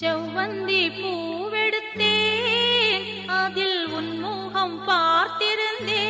செவ்வந்தி பூவெடுத்தேன் அதில் உன் முகம் பார்த்திருந்தேன்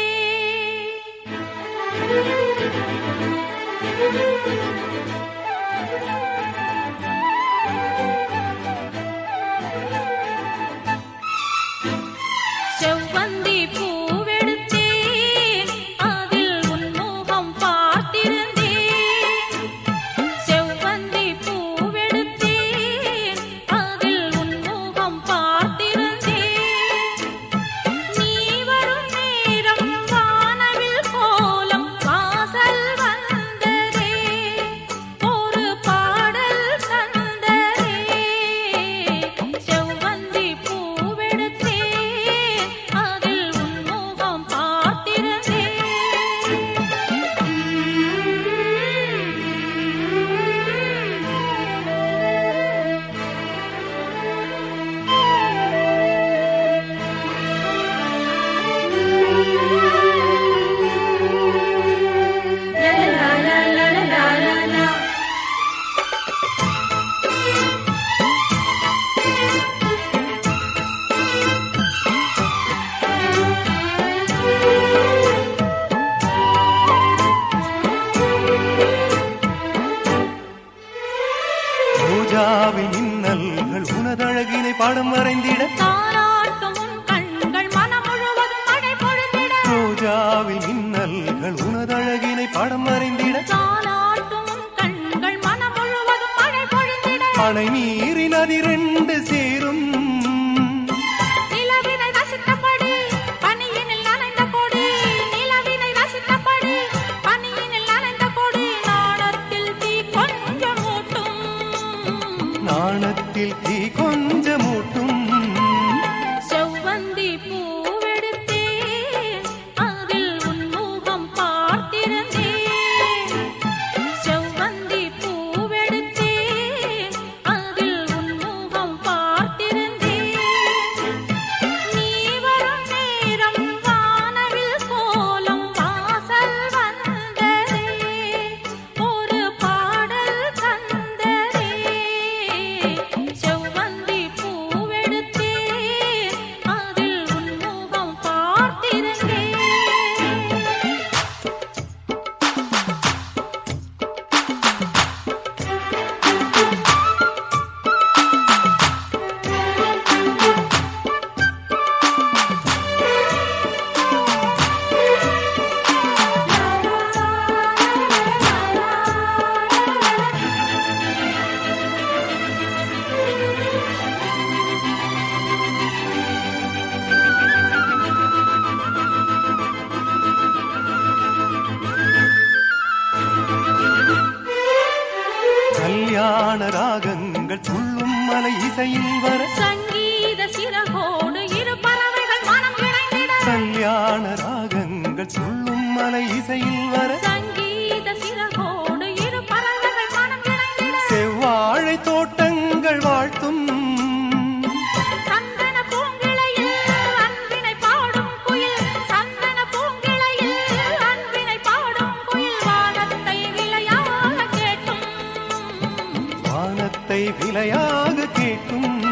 செவ்வந்தி பூவெடுத்தேன் அதில் உன் முகம் பார்த்திருந்தேன் செவ்வந்தி பூவெடுத்தேன் அதில் உன் முகம் பார்த்திருந்தேன் நீ வரும் நேரம் வானவில் கோலம் வாசல் வந்ததே ஒரு பாடல் தந்ததே செவ்வந்தி பூவெடுத்தேன் அதில் உன் முகம் பார்த்திருந்தேன் La la la la la la la. ரோஜாவின் மின்னல்கள் உனதழகினை படம் வரைந்திட தாலாட்டும் உன் கண்கள் மனம் முழுவதும் மழை பொழிந்திட ரோஜாவின் மின்னல்கள் உனதழகினை படம் வரைந்திட தாலாட்டும் உன் கண்கள் மனம் முழுவதும் மழை பொழிந்திட அணை நீரின் அதிரெண்டு சேரும் நிலவினை ரசித்தபடி பனியினில் நனைந்த கொடி நிலவினை ரசித்தபடி பனியினில் நனைந்த கொடி நாணத்தில் தீ கொஞ்சம் ஊட்டும் நாணத்தில் தீ கொஞ்சமூட்டும் செவ்வந்தி பூவெடுத்தேன் அதில் உன் முகம் பார்த்திருந்தேன் செவ்வந்தி பூவெடுத்தேன் அதில் உன் முகம் பார்த்திருந்தேன் நீ வரும் நேரம் வானவில் கோலம் வாசல் வந்ததே ஒரு பாடல் தந்ததே செவ்வந்தி பூவெடுத்தேன் அதில் உன் முகம் பார்த்திருந்தேன் கல்யாண ராகங்கள் துள்ளும் மலை இசையில் வர சங்கீத சிறகோடு இரு பறவைகள் மனம் இணைந்திட கல்யாண ராகங்கள் துள்ளும் மலை இசையில் வர சங்கீத சிறகோடு இரு பறவைகள் மனம் இணைந்திட செவ்வாழை தோட்டங்கள் வாழ்த்தும் சந்தன பூங்கிளையில் அன்பினை பாடும் குயில் சந்தன பூங்கிளையில் அன்பினை பாடும் குயில் வானத்தை விளையாக கேட்டும் வானத்தை விலையாக கேட்கும்